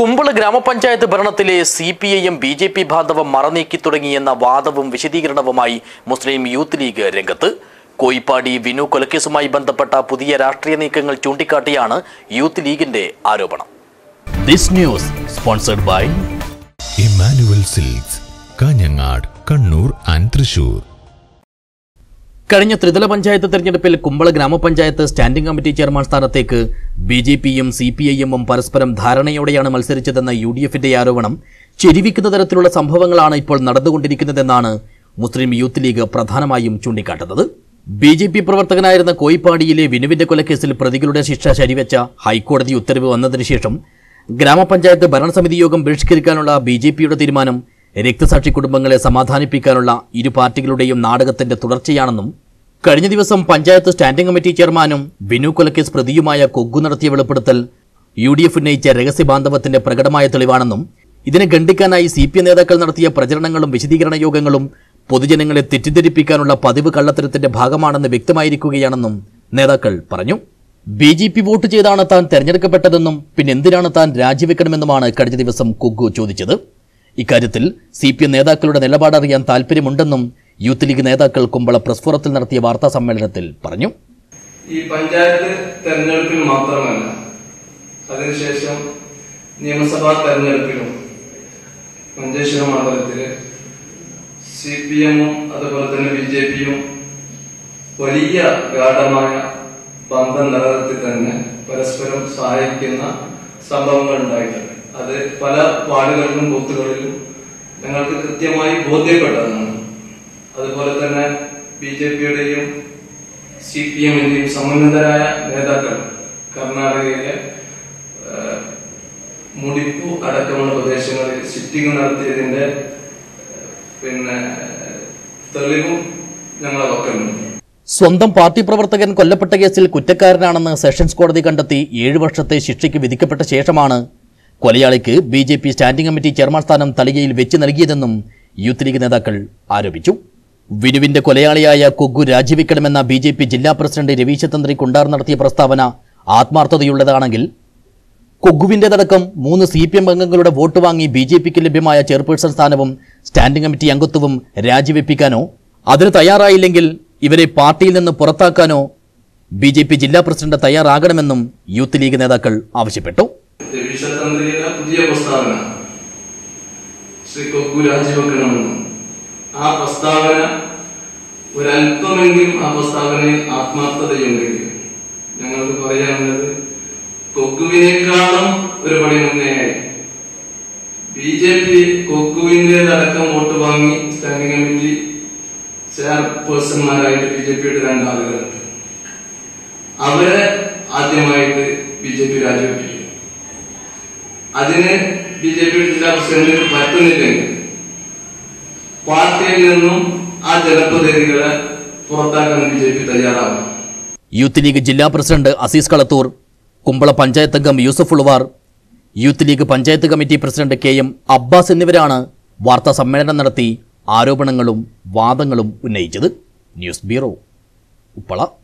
കുമ്പള ഗ്രാമപഞ്ചായത്ത് ഭരണത്തിലെ C P I M B J P ബാന്ധവം മറനീക്കി തുടങ്ങിയെന്ന വാദവും വിശദീകരണവുമായി മുസ്ലിം യൂത്ത് ലീഗ് രംഗത്ത് കോയിപ്പാടി വിനു കൊലക്കേസുമായി ബന്ധപ്പെട്ട പുതിയ രാഷ്ട്രീയ നീക്കങ്ങൾ ചൂണ്ടിക്കാട്ടിയാണ് യൂത്ത് ലീഗിന്റെ ആരോപണം this news sponsored by Immanuel Silks Kanhangad Kannur and Thrissur കഴിഞ്ഞ ത്രിതല പഞ്ചായത്ത് തെരഞ്ഞെടുപ്പിൽ കുമ്പള ഗ്രാമപഞ്ചായത്ത് സ്റ്റാൻഡിംഗ് കമ്മിറ്റി ചെയർമാൻ സ്ഥാനത്തേക്ക് ബി ജെ പിയും സി പി ഐ എമ്മും പരസ്പരം ധാരണയോടെയാണ് മത്സരിച്ചതെന്ന യു ഡി എഫിന്റെ ആരോപണം ചെരിവിക്കുന്ന തരത്തിലുള്ള സംഭവങ്ങളാണ് ഇപ്പോൾ നടന്നുകൊണ്ടിരിക്കുന്നതെന്നാണ് മുസ്ലിം യൂത്ത് ലീഗ് പ്രധാനമായും ചൂണ്ടിക്കാട്ടുന്നത് ബി ജെ പി പ്രവർത്തകനായിരുന്ന കോയിപ്പാടിയിലെ വിനുവിന്റെ കൊലക്കേസിൽ പ്രതികളുടെ ശിക്ഷ ശരിവെച്ച ഹൈക്കോടതി ഉത്തരവ് വന്നതിനു ശേഷം ഗ്രാമപഞ്ചായത്ത് ഭരണസമിതി യോഗം ബഹിഷ്കരിക്കാനുള്ള ബി ജെ പിയുടെ തീരുമാനം രക്തസാക്ഷി കുടുംബങ്ങളെ സമാധാനിപ്പിക്കാനുള്ള ഇരു പാർട്ടികളുടെയും നാടകത്തിന്റെ തുടർച്ചയാണെന്നും കഴിഞ്ഞ ദിവസം പഞ്ചായത്ത് സ്റ്റാൻഡിംഗ് കമ്മിറ്റി ചെയർമാനും ബിനു കൊലക്കേസ് പ്രതിയുമായ കൊഗ്ഗു നടത്തിയ വെളിപ്പെടുത്തൽ യു ഡി എഫ് ഉന്നയിച്ച രഹസ്യബാന്ധവത്തിന്റെ പ്രകടമായ തെളിവാണെന്നും ഇതിനെ ഖണ്ഡിക്കാനായി സി പി നേതാക്കൾ നടത്തിയ പ്രചരണങ്ങളും വിശദീകരണ യോഗങ്ങളും പൊതുജനങ്ങളെ തെറ്റിദ്ധരിപ്പിക്കാനുള്ള പതിവ് കള്ളത്തരത്തിന്റെ ഭാഗമാണെന്ന് വ്യക്തമായിരിക്കുകയാണെന്നും നേതാക്കൾ പറഞ്ഞു ബി ജെ പി വോട്ട് ചെയ്താണ് താൻ തെരഞ്ഞെടുക്കപ്പെട്ടതെന്നും പിന്നെ എന്തിനാണ് താൻ രാജിവെക്കണമെന്നുമാണ് കഴിഞ്ഞ ദിവസം കുഗ്ഗു ചോദിച്ചത് ഇക്കാര്യത്തിൽ സി പി എം നേതാക്കളുടെ നിലപാടറിയാൻ താൽപ്പര്യമുണ്ടെന്നും യൂത്ത് ലീഗ് നേതാക്കൾ കുമ്പള പ്രസ് ഫോറത്തിൽ നടത്തിയ വാർത്താ സമ്മേളനത്തിൽ പറഞ്ഞു ഈ പഞ്ചായത്ത് തെരഞ്ഞെടുപ്പിൽ മാത്രമല്ല അതിനുശേഷം നിയമസഭാ തെരഞ്ഞെടുപ്പിലും മഞ്ചേശ്വരം മണ്ഡലത്തില് സി പി എമ്മും അതുപോലെ തന്നെ ബി ജെ പിയും വലിയ ഗാഠമായ ബന്ധം നിലനിർത്തി തന്നെ പരസ്പരം സഹായിക്കുന്ന സംഭവങ്ങൾ ഉണ്ടായിട്ടുണ്ട് അത് പല വാർഡുകളിലും ബൂത്തുകളിലും ഞങ്ങൾക്ക് കൃത്യമായി ബോധ്യപ്പെട്ടതാണ് അതുപോലെ തന്നെ ബി ജെ പിയുടെയും സി പി എമ്മിന്റെയും സമന്വിതരായ നേതാക്കൾ കർണാടകയിലെ ആ, മുടിപ്പു അടക്കമുള്ള പ്രദേശങ്ങളിൽ സിറ്റിംഗ് നടത്തിയതിന്റെ പിന്നെ തെളിവും ഞങ്ങളെ പക്കലുണ്ട് സ്വന്തം പാർട്ടി പ്രവർത്തകൻ കൊല്ലപ്പെട്ട കേസിൽ കുറ്റക്കാരനാണെന്ന് സെഷൻസ് കോടതി കണ്ടെത്തി ഏഴു വർഷത്തെ ശിക്ഷയ്ക്ക് വിധിക്കപ്പെട്ട ശേഷമാണ് കൊലയാളിക്ക് B J P standing committee chairman സ്ഥാനം തളികയിൽ വെച്ച് നൽകിയതെന്നും യൂത്ത് ലീഗ് നേതാക്കൾ ആരോപിച്ചു വിനുവിന്റെ കൊലയാളിയായ കൊഗ്ഗു രാജിവെക്കണമെന്ന ബി ജെ പി ജില്ലാ പ്രസിഡന്റ് രവീശ തന്ത്രി കുണ്ടാർ നടത്തിയ പ്രസ്താവന ആത്മാർത്ഥതയുള്ളതാണെങ്കിൽ കൊഗ്ഗുവിന്റേതടക്കം മൂന്ന് സി പി എം അംഗങ്ങളുടെ വോട്ട് വാങ്ങി ബി ജെ പിക്ക് ലഭ്യമായ ചെയർപേഴ്സൺ സ്ഥാനവും സ്റ്റാൻഡിംഗ് കമ്മിറ്റി അംഗത്വവും രാജിവെപ്പിക്കാനോ അതിന് തയ്യാറായില്ലെങ്കിൽ ഇവരെ പാർട്ടിയിൽ നിന്ന് പുറത്താക്കാനോ ബി ജെ പി ജില്ലാ പ്രസിഡന്റ് തയ്യാറാകണമെന്നും യൂത്ത് ലീഗ് നേതാക്കൾ ആവശ്യപ്പെട്ടു രവീശതന്ത്രിയുടെ പുതിയ പ്രസ്താവന ശ്രീ കൊക്കു രാജിവെക്കണമെന്ന് ആ പ്രസ്താവന ഒരല്പമെങ്കിലും ആ പ്രസ്താവനയിൽ ആത്മാർത്ഥതയുണ്ടെങ്കിൽ ഞങ്ങൾക്ക് പറയാനുള്ളത് കൊക്കുവിനേക്കാളും ഒരു പടി മുന്നേയായി ബി ജെ പി കൊക്കുവിന്റേതടക്കം വോട്ട് വാങ്ങി സ്റ്റാൻഡിംഗ് കമ്മിറ്റി ചെയർപേഴ്സൺമാരായിട്ട് ബി ജെ പിയുടെ രണ്ടാളുകളുണ്ട് അവരെ ആദ്യമായിട്ട് ബി ജെ പി രാജിവെപ്പിക്കും അതിന് ബി ജെ പി ജില്ലാ പ്രസിഡന്റിന് പറ്റുന്നില്ലെങ്കിൽ പാർട്ടിയിൽ നിന്നും ആ ജനപ്രതിനിധികളെ പുറത്താക്കാൻ ബി ജെ പി തയ്യാറാവും യൂത്ത് ലീഗ് ജില്ലാ പ്രസിഡന്റ് അസീസ് കളത്തൂർ കുമ്പള പഞ്ചായത്ത് അംഗം Yusuf Uluvar youth league panchayat committee president K M Abbas എന്നിവരാണ് വാർത്താ സമ്മേളനം നടത്തി ആരോപണങ്ങളും വാദങ്ങളും ഉന്നയിച്ചത് ന്യൂസ് ബ്യൂറോ ഉപ്പള